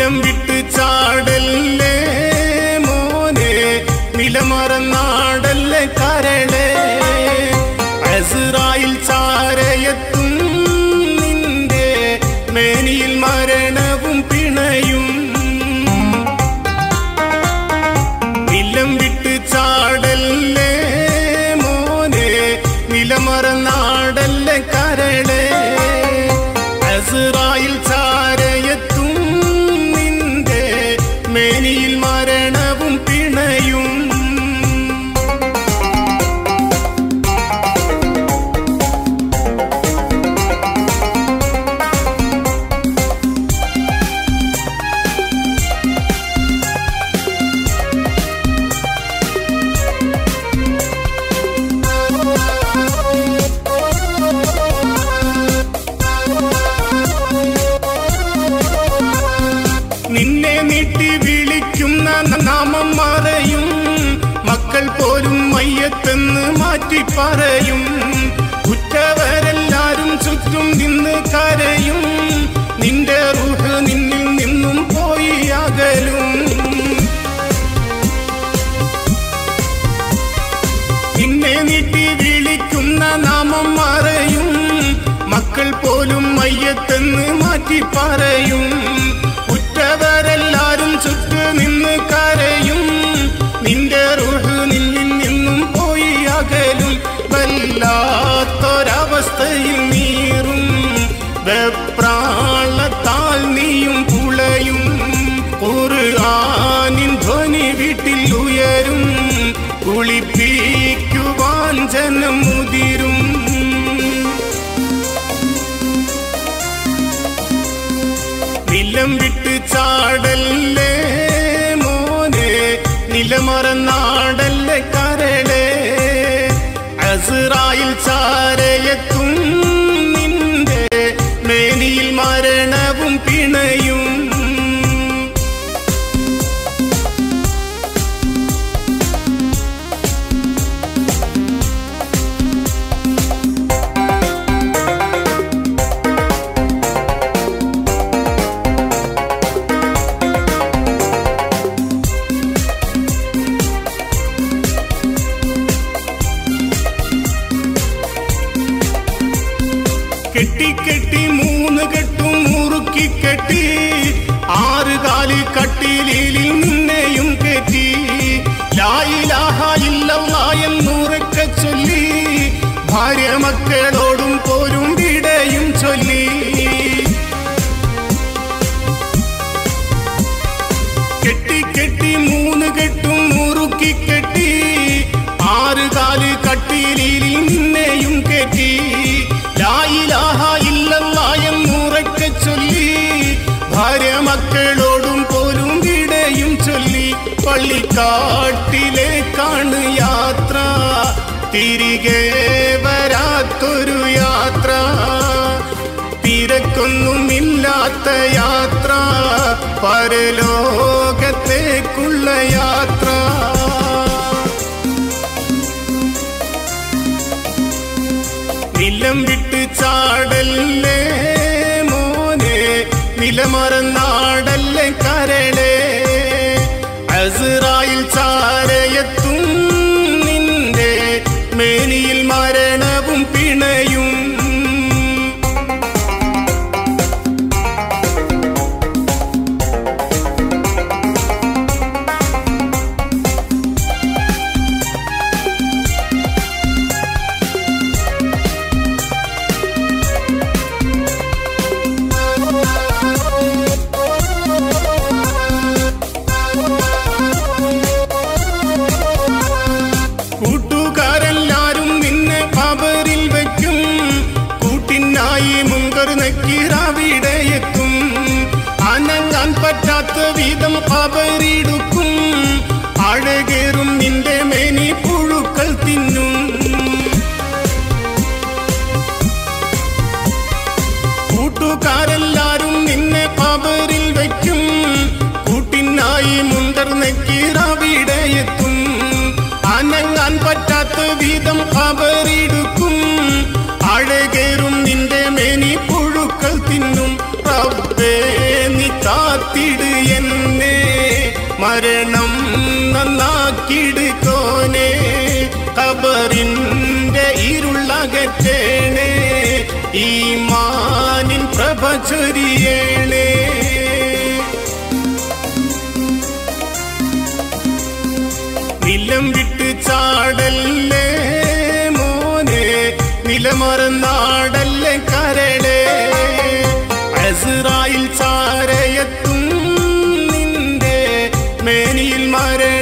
നിലം വിട്ട് ചാടല്ലേ മോനെ നിലമറന്നാടല്ലേ കരളേ അസ്രായിൽ ചാരയത്തും നിന്റെ മേനിയിൽ മരണവും പിണയും നിലം വിട്ട് ചാടല്ലേ മോനെ നിലമറന്നാടല്ലേ കരളേ അസ്രായിൽ ചാരയത്തും നിന്റെ മേനിയിൽ മരണവും പിണയും നിന്നെ നീട്ടി വിളിക്കുന്ന നാമം മറയും മക്കൾ പോലും മയ്യത്തെന്ന് മാറ്റി പറയും ഉറ്റവരെല്ലാരും ചുറ്റും നിന്ന് കരയും നിന്റെ റൂഹ് നിന്നിൽ നിന്നും പോയി അകലും നിന്നെ നീട്ടി വിളിക്കുന്ന നാമം മറയും മക്കൾ പോലും മയ്യത്തെന്ന് മാറ്റി പറയും ഉറ്റവരെല്ലാരും ചുറ്റു നിന്ന് കരയും നിന്റെ റുഹ് നിന്നിൽ നിന്നും പോയി അകലും വല്ലാത്തൊരവസ്ഥയിൽ നീറും വെപ്രാളത്താൽ നീയും പുളയും ഖുർആനിൻ ധ്വനി വീട്ടിൽ ഉയരും കുളിപ്പിക്കുവാൻ ജനം മുതിരും നിലം വിട്ട് ചാടല്ലേ മോനെ നിലമറന്നാടല്ലേ കരളേ അസ്രായിൽ ചാരയത്തും നിന്റെ മേനിയിൽ മരണവും പിണയും കെട്ടി കെട്ടി മൂന്ന് കെട്ടും മുറുക്കി കെട്ടി ആറ് കാലി കട്ടിലിൽ നിന്നെയും കെട്ടി ലായിലാഹ ഇല്ലല്ലാ എന്നുറക്കെ ചൊല്ലി ഭാര്യ മക്കളോടും പോരും വിടയും ചൊല്ലി കെട്ടി കെട്ടി മൂന്ന് കെട്ടും മുറുക്കി കെട്ടി ആറ് കാല് കട്ടിലിൽ നിന്നെയും കെട്ടി ലായിലാഹ ഇല്ലല്ലാ എന്നുറക്കെ ചൊല്ലി ഭാര്യ മക്കളോടും പോലും വിടയും ചൊല്ലി പള്ളിക്കാട്ടിലേക്കാണ് യാത്ര തിരികെ വരാത്തൊരു യാത്ര തിരക്കൊന്നുമില്ലാത്ത യാത്ര പരലോകത്തേക്കുള്ള യാത്ര നിലം വിട്ട് ചാടല്ലേ മോനെ നിലമറന്നാടല്ലേ കരളേ അസ്രായിൽ ചാരയത്തും നിന്റെ മേനിയിൽ മരണവും പിണയും കൂട്ടുകാരെല്ലാരും നിന്നെ പവറിൽ വയ്ക്കും കൂട്ടിനായി മുങ്കർ നക്കീറാവിടെ എത്തും അനങ്ങാൻ പറ്റാത്ത വിധം പവറിടുക്കും അഴകേറും നിന്റെ മേനി പുഴുക്കൾ തിന്നും കൂട്ടുകാരെല്ലാരും നിന്നെ പവറിൽ വയ്ക്കും കൂട്ടിനായി മുണ്ടർ നക്കീറാവിടെ എത്തും അനങ്ങാൻ പറ്റാത്ത വിധം പവറിടുക്കും അഴകേറും നിന്റെ മേനി പുഴുക്കൾ തിന്നും റബ്ബേ നീ കാത്തിട് മരണം നന്നാക്കിടുക്കോനെ കബറിന്റെ ഇരുളകറ്റേണേ ഈ മാനിൻ പ്രഭ ചൊരിയേണേ നിലം വിട്ട് ചാടല്ലേ മോനെ നിലമറന്നാടല്ലേ കരളേ അസ്രായിൽ ചാരയത്തും നിന്റെ മേനിയിൽ മരണ